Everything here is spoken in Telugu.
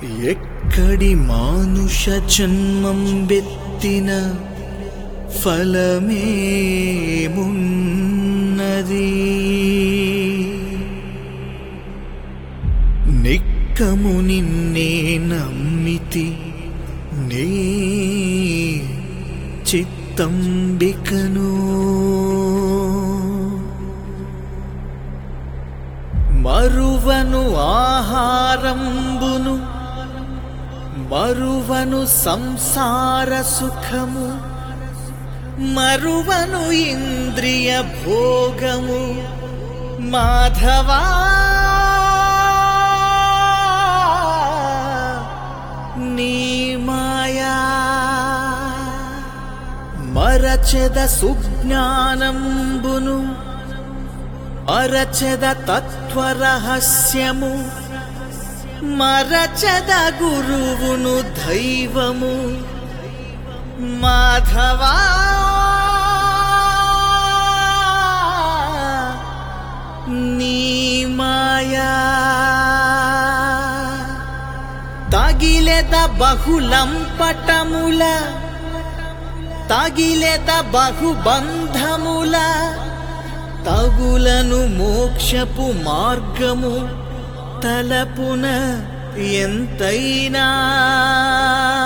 ఎక్కడి మానుష జన్మం బెత్తిన ఫలమేమున్నది నిక్కము నిన్నే నమ్మితి నే చిత్తంబికను మరువను ఆహారంబును మరువను సంసార సుఖము మరువను ఇంద్రియ భోగము మాధవా నీ మాయా మరచెద సుజ్ఞానంబును అరచెద తత్వరహస్యము మరచద గురువును దైవము మాధవా నీ మాయా తగిలెద బహులంపటముల తగిలెద బహుబంధముల తగులను మోక్షపు మార్గము తలపున ఎంతైనా